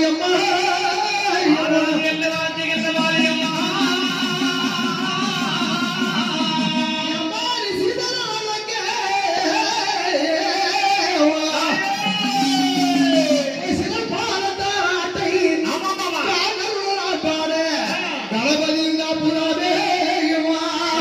மாரியம்மா மாரி சீதனாலங்க சிறப்பானதாட்டை காதலாட்டாட தளபதிங்க புறாதேயுமா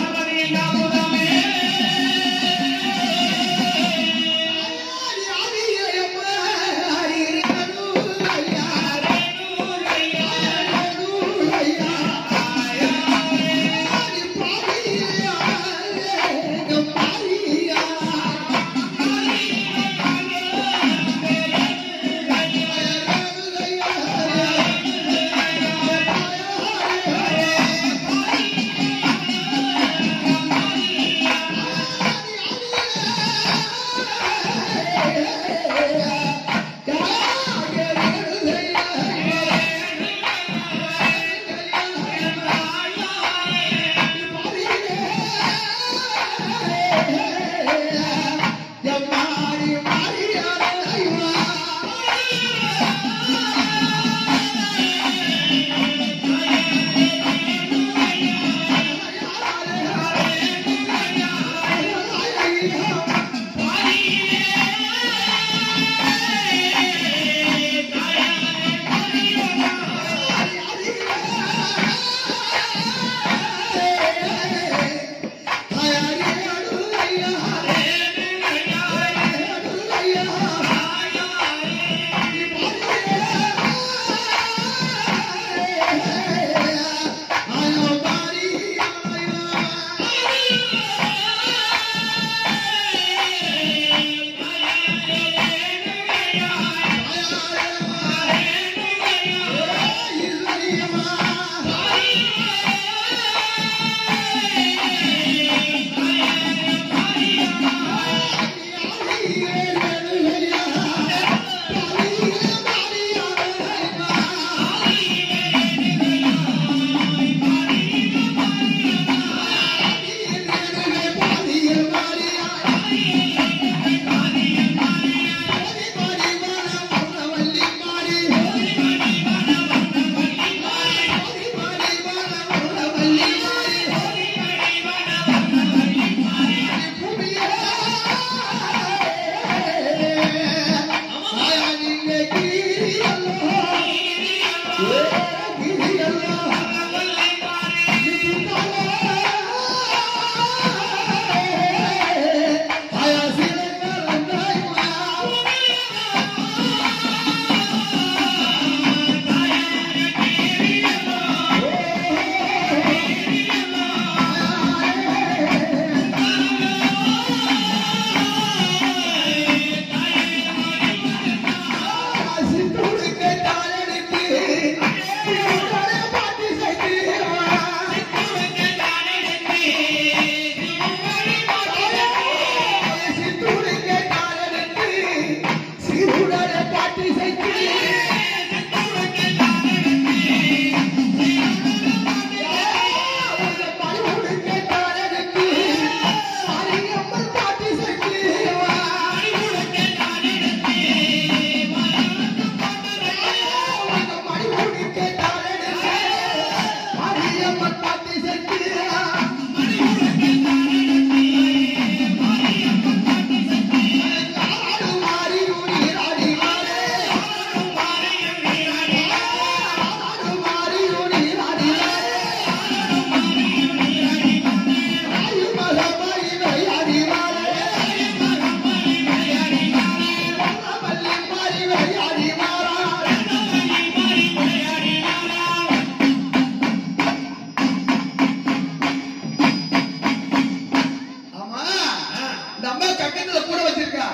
ஆமா இந்த அம்மா கக்கத்துல கூட வச்சிருக்கா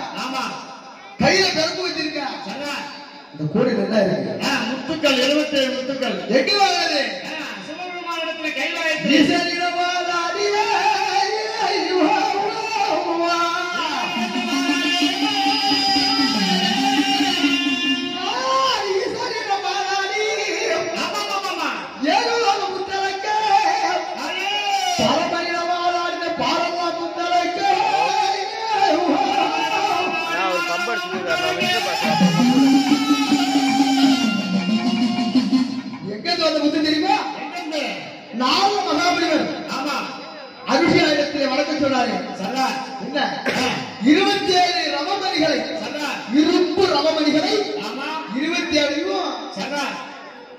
கையில கரும்பு வச்சிருக்கா இந்த கூட நல்லா இருக்கு முத்துக்கள் எழுபத்தி ஏழு முத்துக்கள் எங்க வாங்குறது சிவபெருமானிடத்துல கைலாயத்தில் ஈசனிடமாதாடியே, ஐயோ, அம்மா. ஆ, ஈசனிடமாதாடி, ஏழுலக புத்தரக்கே, பரமனிடமாதாடின பாரமா புத்தரக்கே, நான் ஒரு பம்பர் சொல்லிடுறேன் நான் வெளியே பார்த்தேன்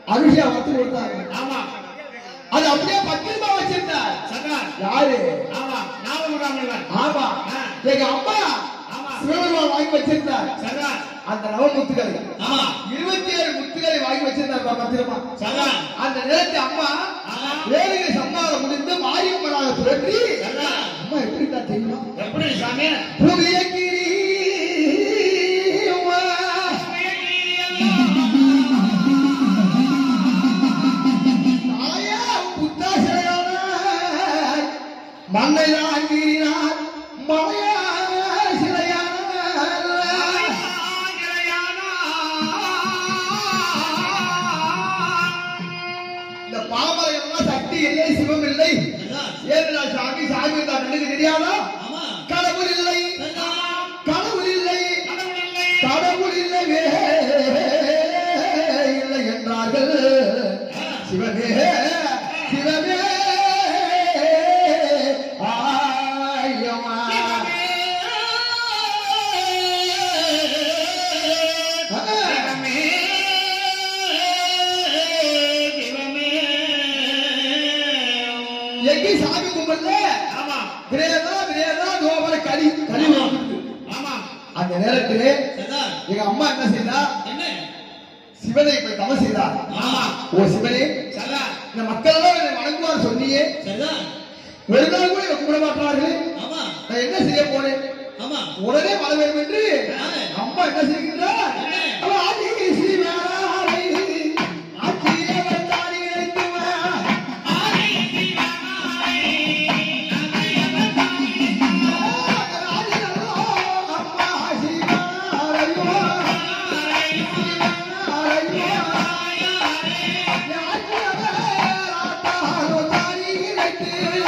அருஷியா வத்து கொடுத்தாங்க ஆமா அது அப்படியே பத்திரமா வச்சிருந்தார் சர்தார் யாரு ஆமா ஞாபகம் விடாமல் ஆமா எங்க அம்மா ஆமா சிவபெருமான் வாங்கி வச்சிருந்தார் சர்தார் அந்த நவ முத்துக்கள் ஆமா இருபத்தி ஏழு முத்துக்களை வாங்கி வச்சிருந்தார் பா பத்திரமா சர்தார் அந்த நேரத்து அம்மா ஆமா. வேலையை சம்மாதம் முடிந்து மாரியம்மனாக சுழற்றி சர்தார் அம்மா எப்படி தான் தெரியுமா எப்படி சாமி புதிய கிரி தாயா புத்தாசையான மண்ணை தாங்கினார் மலையா சிலையான இந்த பாமரை எல்லாம் சக்தி இல்லை சிவம் இல்லை ஏன்னா சாமி சாமி தான் கண்ணுக்கு தெரியாதா கடவுள் இல்லை கடவுள் இல்லை கடவுள் இல்லவே இல்லை என்றார்கள் சிவமே சிவமே ஆயமா எங்கே சாமி கும்பிடல ஆமா விரேதா விரேதா கோபுர கலி கலி வந்துருக்கு. ஆமா அந்த நேரத்திலே சர்தார் எங்க அம்மா என்ன செய்தா என்ன சிவனை போய் தவம் செய்தா ஆமா ஓ சிவனே சர்தார் இந்த மக்கள் எல்லாம் என்னை வணங்குவார் சொன்னியே சர்தார் ஒரு நாள் கூட என்னை கும்பிட மாட்டார்கள் ஆமா நான் என்ன செய்ய போறேன் ஆமா உடனே மழை வேண்டும் என்று ஆ. அம்மா என்ன செய்கின்றார் என்ன? அவள் ஆதி சிவனாரை ஆக்கிய வந்தாரி இறைத்துவா. ஆதி நல்லோ அம்மா சிவனாரையோ. சிவனாரையோ. யாக்கியவர் ஆத்தாரோ தாரி இறைத்து.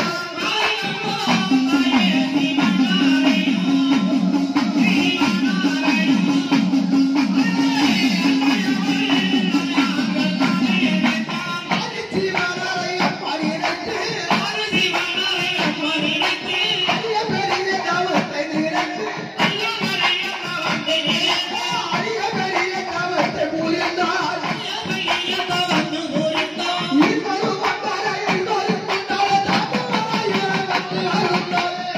ஆதி சிவனாரை அப்படி இறைத்து. அரிய பெரிய தவத்தை நினைத்து. அரிய பெரிய தவத்தை புரிந்தார். இருவரும் வந்தாரே, இருவரும் வந்தாரே, தாத்தமாராய் வந்து அருந்தாரே.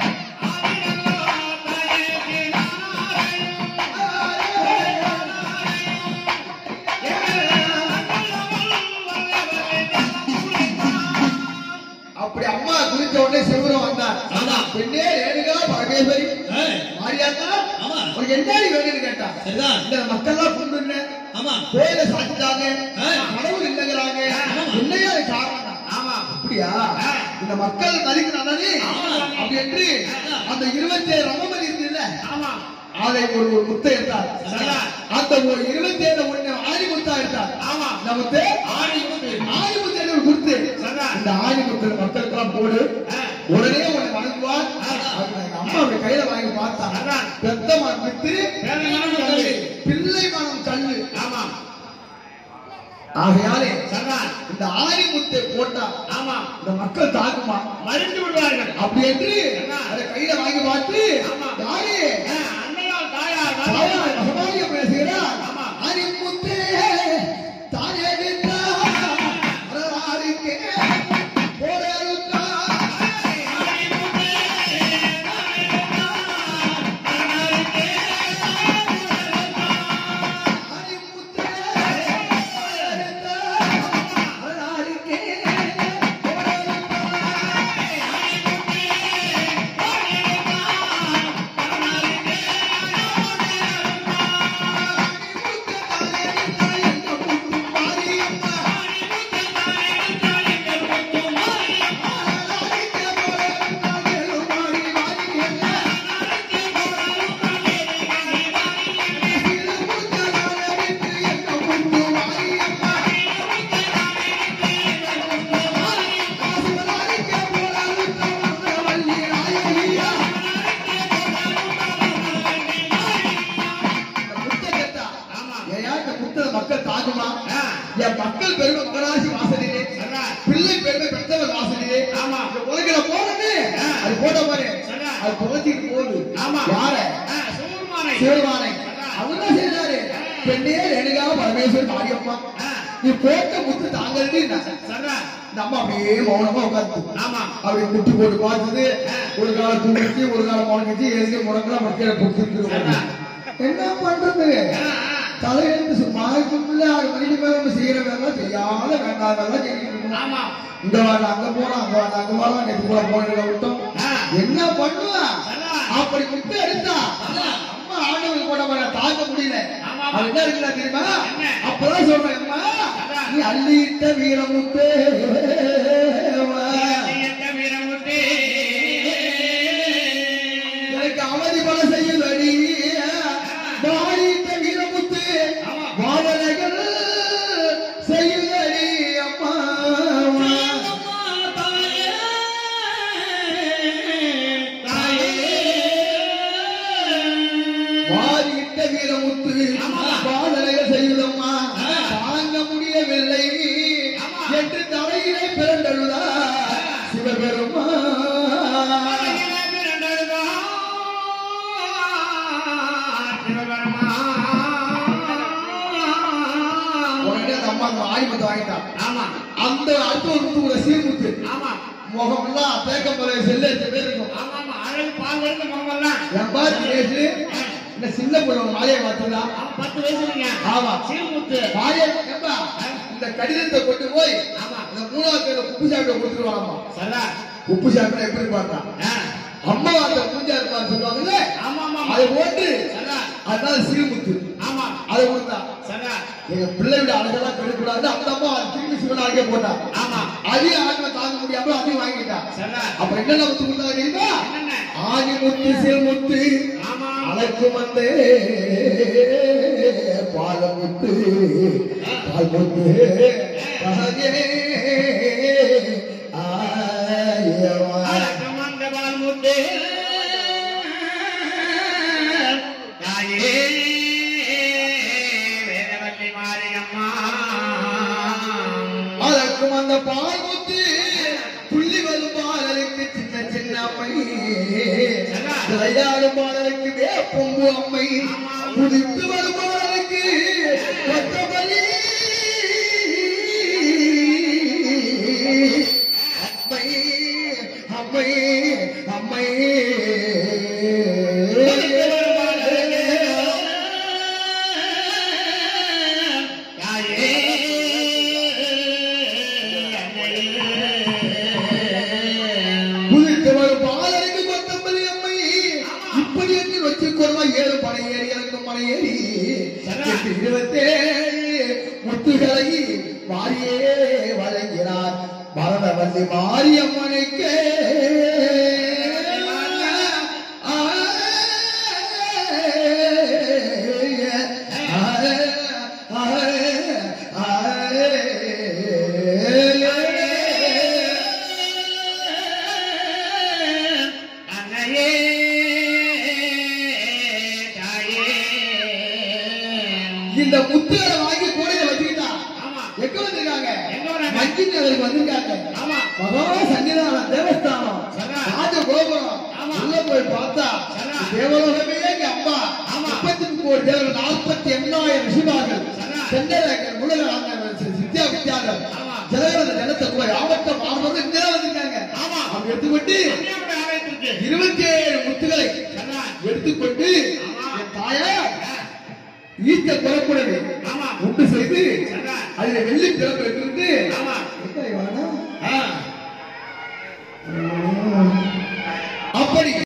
அப்படி அம்மா குறித்த உடனே சிவபுரம் வந்தார் வந்தான். பெண்ணே ரேணுகா பரமேஸ்வரி மாரியாத்தா ஆமா. உனக்கு என்ன வேணும்னு கேட்டா சரிதான் இந்த மக்கள்லாம் கொண்டு ஆமா கோயில சாத்திட்டாங்க ஆ. கடவுள் இல்லைங்கிறாங்க ஆமா. என்னையா அது காரணம் ஆமா அப்படியா ஆ. இந்த மக்கள் மதிக்கிறானே ஆமா. அப்படி என்று அந்த இருபத்தி ஏழு ரமமதி இருக்குல்ல ஆமா அதை ஒரு ஒரு முத்தை எடுத்தார் சரிதான். அந்த ஒரு இருபத்தி ஏழு ஒண்ணு ஆணி முத்தா எடுத்தார் ஆமா இந்த முத்து ஆடி முத்து. ஆணி முத்து ஒரு குடுத்து சரிதான். இந்த ஆணி முத்து மக்களுக்கெல்லாம் போடு ஆ. உடனே உன்னை வணங்குவார் ஆ. அதுக்கு எங்க அம்மா அப்படி கையில வாங்கி பார்த்தா சரிதான். பெத்த மரம் வித்து பேரை மனம் கல்லு. பிள்ளை மனம் கல்லு ஆமா ஆகையாலே சரிதான் இந்த ஆணி முத்தை போட்டா ஆமா இந்த மக்கள் தாக்குமா மறிந்து விடுவார்கள் அப்படி என்று சரிதான். அதை கையில வாங்கி பார்த்து ஆமா. யாரு ஆ, அன்னையால் தாயார் தாயார் வரவேற்று- மகமாரிய பேசுகிறார் ஆமா. ஆணி முத்தே தாயெடுத்தா வரலாறுக்கே போரெடுத்தா ஆணி முத்தே தாயெடுத்தா வரலாறுக்கே போரெடுத்தா ஆமா மக்கள் தாக்குமா ஆ, என் மக்கள் பெருமை மகராசி வாசலிலே சரிதான் பிள்ளை பெருமை பெற்றவர் வாசலிலே ஆமா. இந்த உலகில போறது ஆ. அது போட்ட பாரு சரிதான். அது புகழ்ச்சிட்டு போகுது ஆமா யார ஆ, சிவபெருமானை. சிவருமானை சரிதான். அவர் தான் செய்தாரு பெண்ணே ரேணுகா பரமேஸ்வரன் மாரியம்மா ஆ, நீ போட்ட பார்த்தது சரிதான். இந்த அம்மா அப்படியே மௌனமா உட்காந்து ஆமா அப்படி முட்டு போட்டு பார்த்தது ஒரு காலம் தூங்கிச்சு ஒரு காலம் முடங்கிச்சு எழுதி முடங்கலாம் அப்படி கீழே கொடுத்துட்டு என்ன பண்றது ஆ, ஆ. தலையெழுத்து சும்மா சும்மா ஆறு மணிக்கு மேல நம்ம செய்யற வேலை செய்யாத வேண்டாதெல்லாம் செஞ்சுட்டு இருக்கணும் ஆமா இங்க வேண்டாம் அங்க போறோம் அங்க வேண்டாம் அங்க போறோம் நேற்று கூட போன விட்டோம் ஆ. என்ன பண்ணுவா சரிதான். அப்படி முட்டு எடுத்தா சரிதான். அம்மா ஆண்டவங்க போட மாட்டா தாங்க முடியல ஆமா. அது என்ன இருக்குல்ல தெரியுமா என்ன? அப்பதான் சொல்றேன் அம்மா சரிதான். நீ அள்ளிட்ட வீரமுத்தே நீயத்த வீரமுத்தே. எனக்கு அவதி பல செய்யுதடி வாழிட்ட வீரமுத்து ஆமா. வாதனைகள் செய்யுதடி அம்மா அம்மா தாயே, தாயே. வாரியிட்ட வீரமுத்து ஆமா. வாதனைகள் செய்யுதம்மா ஆ. தாங்க முடியவில்லை ஆமா. என்று தலையிலே பிறந்தழுதா சிவபெருமா மலையிலே பிறந்தெழுதா, சிவபெருமான். உடனே அந்த அம்மா அந்த ஆயுமத்தை வாங்கிட்டான் ஆமா அந்த அடுத்த ஒரு முத்து ஒரு சீர்முத்து ஆமா முகமெல்லாம் தேக்கம் போல செல்லெடுத்த பேர் இருக்கும் ஆமா ஆமா அழகு பால் வருது முகமெல்லாம் என் பாரு பேசு இந்த சின்ன பொண்ணு மாலையை மாத்துதா அவன் பத்து வயசுலங்க ஆமா சீமுத்து மாலையை ஏப்பா, இந்த கடிதத்தை கொண்டு போய் ஆமா அந்த மூணாவது பேரை உப்பு சாப்பிட கொடுத்துருவாங்கம்மா சரா உப்பு சாப்பிட எப்படி பார்த்தா அம்மா அந்த பூஜா இருப்பாரு சொல்லுவாங்கல்ல ஆமா ஆமா அதை போட்டு சரா அதனால சீர்முத்து ஆமா அதை கொடுத்தா சரா எங்க பிள்ளையோட அழகெல்லாம் கெடுக்கூடாது அந்த அம்மா திரும்பி சிவன் அழகே போட்டா ஆமா அதையும் ஆத்மா தாங்க முடியாம அதையும் வாங்கிட்டா சரா அப்ப என்னென்ன முத்து கொடுத்தா தெரியுமா என்னென்ன ஆதி முத்து சிறுமுத்து ஆமா அழைக்கும் வந்தே பாலமுத்து பால்முத்து பகவே ஆயவா அழகம் அந்த பால் முத்து தாயே வேதவல்லி மாரியம்மா அதற்கும் அந்த பால்முத்து புள்ளி வரும் பாலருக்கு சின்ன சின்ன அம்மை விளையாடும் பாலருக்கு வேப்பம்பு அம்மை புதித்து வரும் பாலருக்கு கொத்தமல்லி அம்மை அம்மை அம்மை புதித்து வரும் பாலருக்கு கொத்தமல்லி அம்மை இப்படி என்று வச்சுக்கொள்வா ஏழு பனை ஏறி இறங்கும் மனை ஏறி எட்டு இருபத்தேழு முத்துகளை வாரியே வழங்கினார் பரதவல்லி மாரியம்மனுக்கு அன்னையே தாயே இந்த முத்துகளை வாங்கி கூடையில வச்சுக்கிட்டா ஆமா எங்க வந்திருக்காங்க எங்க வராங்க? மஞ்சி நகருக்கு வந்திருக்காங்க ஆமா மகா சன்னிதானம் தேவஸ்தானம் சரா. ராஜ கோபுரம் ஆமா. உள்ள போய் பார்த்தா சரா. தேவலோகமே எங்க அம்மா ஆமா. முப்பத்தி கோடி தேவர்கள் நாற்பத்தி எண்ணாயிரம் ரிஷிமார்கள் சரா. செந்தரகர் முருகர் சித்தியா வித்யாதர் ஆமா. ஜனகரத ஜனத்தை போய் ஆவட்ட மாணவர்கள் இங்கே வந்திருக்காங்க ஆமா. அவங்க எடுத்துக்கொண்டு கன்னியாகுமரி ஆலயத்திற்கு இருபத்தி ஏழு முத்துகளை சரா. எடுத்துக்கொண்டு ஆமா. என் தாயார் ஈஸ்ட புறப்படுது ஆமா. உண்டு செய்து சரா. அதுல வெள்ளி பிறப்பு எடுத்துட்டு ஆமா. எங்க வேணா ஆ. அப்படி